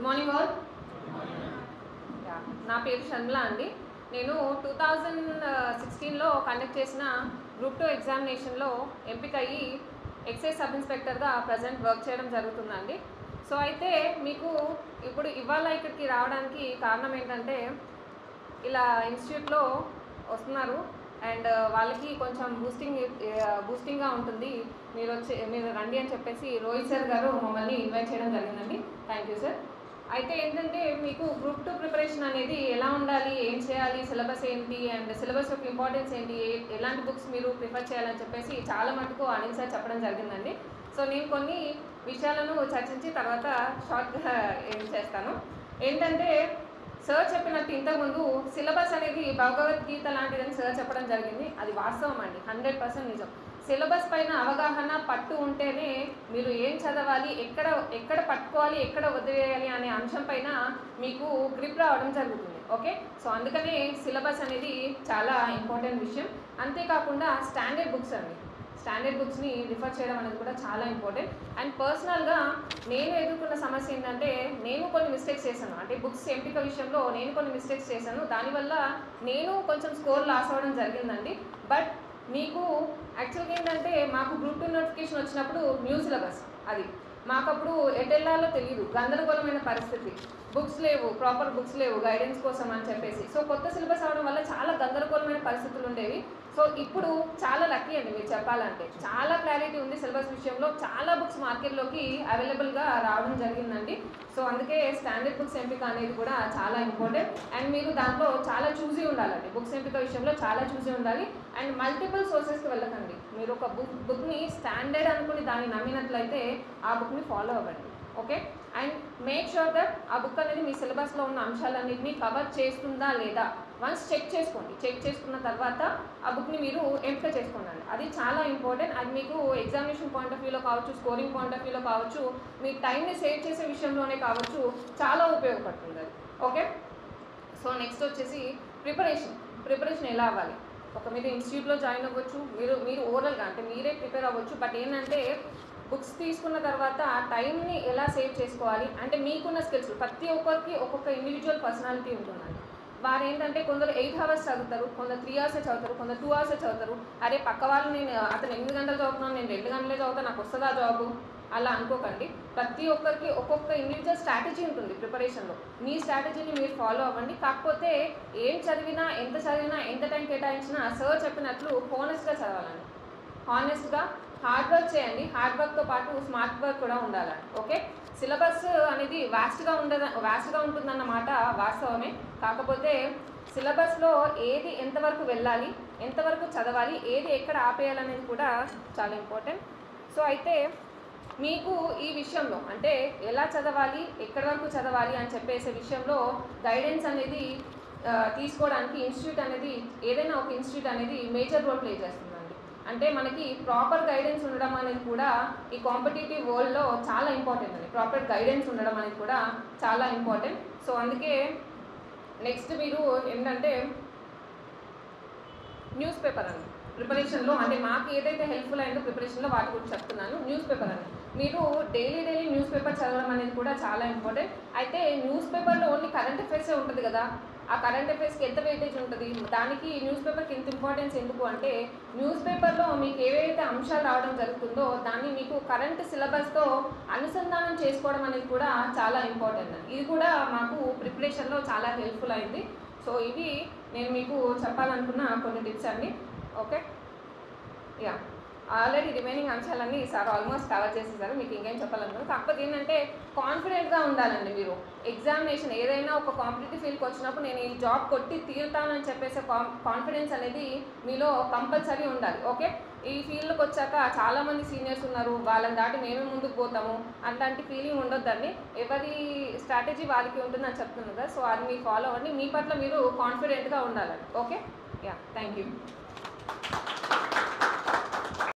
good morning all నా పేరు షర్మిల అండి నేను టూ థౌజండ్ సిక్స్టీన్లో కండక్ట్ చేసిన గ్రూప్ టూ ఎగ్జామినేషన్లో ఎంపిక అయ్యి ఎక్సైజ్ సబ్ ఇన్స్పెక్టర్గా ప్రజెంట్ వర్క్ చేయడం జరుగుతుందండి సో అయితే మీకు ఇప్పుడు ఇవాళ ఇక్కడికి రావడానికి కారణం ఏంటంటే ఇలా ఇన్స్టిట్యూట్లో వస్తున్నారు అండ్ వాళ్ళకి కొంచెం బూస్టింగ్ బూస్టింగ్గా ఉంటుంది మీరు వచ్చి మీరు రండి అని చెప్పేసి రోహిత్ సార్ గారు మమ్మల్ని ఇన్వైట్ చేయడం జరిగిందండి థ్యాంక్ యూ సార్ అయితే ఏంటంటే మీకు గ్రూప్ టూ ప్రిపరేషన్ అనేది ఎలా ఉండాలి ఏం చేయాలి సిలబస్ ఏంటి అండ్ సిలబస్ యొక్క ఇంపార్టెన్స్ ఏంటి ఏ- ఎలాంటి బుక్స్ మీరు ప్రిఫర్ చేయాలని చెప్పేసి చాలా మటుకు అనిల్ సార్ చెప్పడం జరిగిందండి సో నేను కొన్ని విషయాలను చర్చించి తర్వాత షార్ట్గా ఏం చేస్తాను ఏంటంటే సార్ చెప్పినట్టు ఇంతకుముందు సిలబస్ అనేది భగవద్గీత లాంటిదని సార్ చెప్పడం జరిగింది అది వాస్తవం అండి హండ్రెడ్ పర్సెంట్ నిజం సిలబస్ పైన అవగాహన పట్టు ఉంటేనే మీరు ఏం చదవాలి ఎక్కడ ఎక్కడ పట్టుకోవాలి ఎక్కడ వదిలేయాలి అనే అంశం పైన మీకు గ్రిప్ రావడం జరుగుతుంది ఓకే సో అందుకనే సిలబస్ అనేది చాలా ఇంపార్టెంట్ విషయం అంతేకాకుండా స్టాండర్డ్ బుక్స్ అండి స్టాండర్డ్ బుక్స్ని రిఫర్ చేయడం అనేది కూడా చాలా ఇంపార్టెంట్ అండ్ పర్సనల్గా నేను ఎదుర్కొన్న సమస్య ఏంటంటే నేను కొన్ని మిస్టేక్స్ చేశాను అంటే బుక్స్ ఎంపిక విషయంలో నేను కొన్ని మిస్టేక్స్ చేశాను దానివల్ల నేను కొంచెం స్కోర్ లాస్ అవ్వడం జరిగిందండి బట్ మీకు యాక్చువల్గా ఏంటంటే మాకు గ్రూప్ టూ నోటిఫికేషన్ వచ్చినప్పుడు న్యూ సిలబస్ అది మాకప్పుడు ఎటు వెళ్ళాలో తెలియదు గందరగోళమైన పరిస్థితి బుక్స్ లేవు ప్రాపర్ బుక్స్ లేవు గైడెన్స్ కోసం అని చెప్పేసి సో కొత్త సిలబస్ అవడం వల్ల చాలా గందరగోళమైన పరిస్థితులు ఉండేవి సో ఇప్పుడు చాలా లక్కీ అండి మీరు చెప్పాలంటే చాలా క్లారిటీ ఉంది సిలబస్ విషయంలో చాలా బుక్స్ మార్కెట్లోకి అవైలబుల్గా రావడం జరిగిందండి సో అందుకే స్టాండర్డ్ బుక్స్ ఎంపిక అనేది కూడా చాలా ఇంపార్టెంట్ అండ్ మీరు దాంట్లో చాలా చూసి ఉండాలండి బుక్స్ ఎంపిక విషయంలో చాలా చూసి ఉండాలి అండ్ మల్టిపుల్ సోర్సెస్కి వెళ్ళకండి మీరు ఒక బుక్ బుక్ని స్టాండర్డ్ అనుకుని దాన్ని నమ్మినట్లయితే ఆ బుక్ని ఫాలో అవ్వండి okay and make sure that ఆ బుక్ అనేది మీ సిలబస్లో ఉన్న అంశాలన్నింటినీ కవర్ చేస్తుందా లేదా వన్స్ చెక్ చేసుకోండి చెక్ చేసుకున్న తర్వాత ఆ బుక్ని మీరు ఎంపిక చేసుకోండి అది చాలా ఇంపార్టెంట్ అది మీకు ఎగ్జామినేషన్ పాయింట్ ఆఫ్ వ్యూలో కావచ్చు స్కోరింగ్ పాయింట్ ఆఫ్ వ్యూలో కావచ్చు మీ టైంని సేవ్ చేసే విషయంలోనే కావచ్చు చాలా ఉపయోగపడుతుంది అది ఓకే సో నెక్స్ట్ వచ్చేసి ప్రిపరేషన్ ప్రిపరేషన్ ఎలా అవ్వాలి ఒక మీరు ఇన్స్టిట్యూట్లో జాయిన్ అవ్వచ్చు మీరు మీరు ఓవరాల్గా అంటే మీరే ప్రిపేర్ అవ్వచ్చు బట్ ఏంటంటే బుక్స్ తీసుకున్న తర్వాత ఆ టైంని ఎలా సేవ్ చేసుకోవాలి అంటే మీకున్న స్కిల్స్ ప్రతి ఒక్కరికి ఒక్కొక్క ఇండివిజువల్ పర్సనాలిటీ ఉంటుందండి వారు ఏంటంటే కొందరు ఎయిట్ అవర్స్ చదువుతారు కొందరు త్రీ అవర్స్ చదువుతారు కొందరు టూ అవర్స్ చదువుతారు అరే పక్క వాళ్ళు నేను అతను ఎనిమిది గంటలు చదువుతున్నాను నేను రెండు గంటలే చదువుతాను నాకు వస్తుందా జాబు అలా అనుకోకండి ప్రతి ఒక్కరికి ఒక్కొక్క ఇండివిజువల్ స్ట్రాటజీ ఉంటుంది ప్రిపరేషన్లో మీ స్ట్రాటజీని మీరు ఫాలో అవ్వండి కాకపోతే ఏం చదివినా ఎంత చదివినా ఎంత టైం కేటాయించినా సార్ చెప్పినట్లు హోనెస్ట్గా చదవాలండి హానెస్ట్గా హార్డ్ వర్క్ చేయండి హార్డ్ వర్క్తో పాటు స్మార్ట్ వర్క్ కూడా ఉండాలి ఓకే సిలబస్ అనేది వాస్ట్గా ఉండదు వాస్ట్గా ఉంటుందన్నమాట వాస్తవమే కాకపోతే సిలబస్లో ఏది ఎంతవరకు వెళ్ళాలి ఎంతవరకు చదవాలి ఏది ఎక్కడ ఆపేయాలనేది కూడా చాలా ఇంపార్టెంట్ సో అయితే మీకు ఈ విషయంలో అంటే ఎలా చదవాలి ఎక్కడి వరకు చదవాలి అని చెప్పేసే విషయంలో గైడెన్స్ అనేది ఆ, తీసుకోవడానికి ఇన్స్టిట్యూట్ అనేది ఏదైనా ఒక ఇన్స్టిట్యూట్ అనేది మేజర్ రోల్ ప్లే చేస్తుందండి అంటే మనకి ప్రాపర్ గైడెన్స్ ఉండడం అనేది కూడా ఈ కాంపిటేటివ్ వరల్డ్లో చాలా ఇంపార్టెంట్ అండి ప్రాపర్ గైడెన్స్ ఉండడం అనేది కూడా చాలా ఇంపార్టెంట్ సో అందుకే నెక్స్ట్ మీరు ఏంటంటే న్యూస్ పేపర్ అండి ప్రిపరేషన్లో అంటే మాకు ఏదైతే హెల్ప్ఫుల్ అయిందో ప్రిపరేషన్లో వాటి గురించి చెప్తున్నాను న్యూస్ పేపర్ అని మీరు డైలీ డైలీ న్యూస్ పేపర్ చదవడం అనేది కూడా చాలా ఇంపార్టెంట్ అయితే న్యూస్ పేపర్లో ఓన్లీ కరెంట్ అఫైర్సే ఉంటుంది కదా ఆ కరెంట్ అఫైర్స్కి ఎంత వెయిటేజ్ ఉంటుంది దానికి న్యూస్ పేపర్కి ఎంత ఇంపార్టెన్స్ ఎందుకు అంటే న్యూస్ పేపర్లో మీకు ఏవైతే అంశాలు రావడం జరుగుతుందో దాన్ని మీకు కరెంట్ సిలబస్తో అనుసంధానం చేసుకోవడం అనేది కూడా చాలా ఇంపార్టెంట్ ఇది కూడా మాకు ప్రిపరేషన్లో చాలా హెల్ప్ఫుల్ అయింది సో ఇవి నేను మీకు చెప్పాలనుకున్న కొన్ని టిప్స్ అండి ఓకే యా ఆల్రెడీ రిమైనింగ్ అంశాలన్నీ సార్ ఆల్మోస్ట్ కవర్ చేసేసారు మీకు ఇంకేం చెప్పాలనుకున్నాను కాకపోతే ఏంటంటే కాన్ఫిడెంట్గా ఉండాలండి మీరు ఎగ్జామినేషన్ ఏదైనా ఒక కాంపిటేటివ్ ఫీల్డ్కి వచ్చినప్పుడు నేను ఈ జాబ్ కొట్టి తీరుతానని చెప్పేసే కాన్ఫిడెన్స్ అనేది మీలో కంపల్సరీ ఉండాలి ఓకే ఈ ఫీల్డ్కి వచ్చాక చాలామంది సీనియర్స్ ఉన్నారు వాళ్ళని దాటి మేమే ముందుకు పోతాము అలాంటి ఫీలింగ్ ఉండొద్దండి ఎవరి స్ట్రాటజీ వాళ్ళకి ఉంటుందని చెప్తున్నాను కదా సో అది మీరు ఫాలో అవ్వండి మీ పట్ల మీరు కాన్ఫిడెంట్గా ఉండాలండి ఓకే యా థ్యాంక్ యూ